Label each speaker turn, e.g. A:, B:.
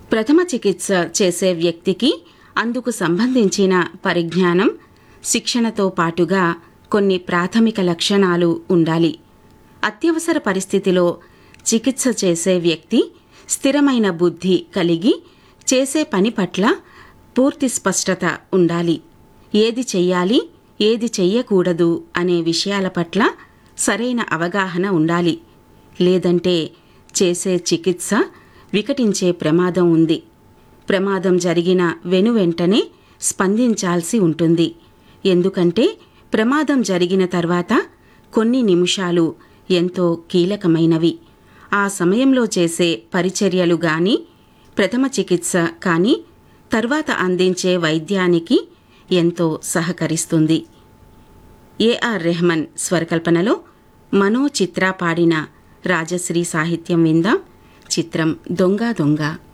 A: ప్రథమ చికిత్స చేసే వ్యక్తికి అందుకు సంబంధించిన పరిజ్ఞానం శిక్షణతో పాటుగా కొన్ని ప్రాథమిక లక్షణాలు ఉండాలి అత్యవసర పరిస్థితిలో చికిత్స చేసే వ్యక్తి స్థిరమైన బుద్ధి కలిగి చేసే పని పట్ల పూర్తి స్పష్టత ఉండాలి ఏది చెయ్యాలి ఏది చెయ్యకూడదు అనే విషయాల పట్ల సరైన అవగాహన ఉండాలి లేదంటే చేసే చికిత్స వికటించే ప్రమాదం ఉంది ప్రమాదం జరిగిన వెనువెంటనే స్పందించాల్సి ఉంటుంది ఎందుకంటే ప్రమాదం జరిగిన తర్వాత కొన్ని నిమిషాలు ఎంతో కీలకమైనవి ఆ సమయంలో చేసే పరిచర్యలు గాని ప్రథమ చికిత్స కానీ తర్వాత అందించే వైద్యానికి ఎంతో సహకరిస్తుంది ఏఆర్ రెహమాన్ స్వరకల్పనలో మనో చిత్ర పాడిన రాజశ్రీ సాహిత్యం విందాం చిత్రం దొంగ దొంగ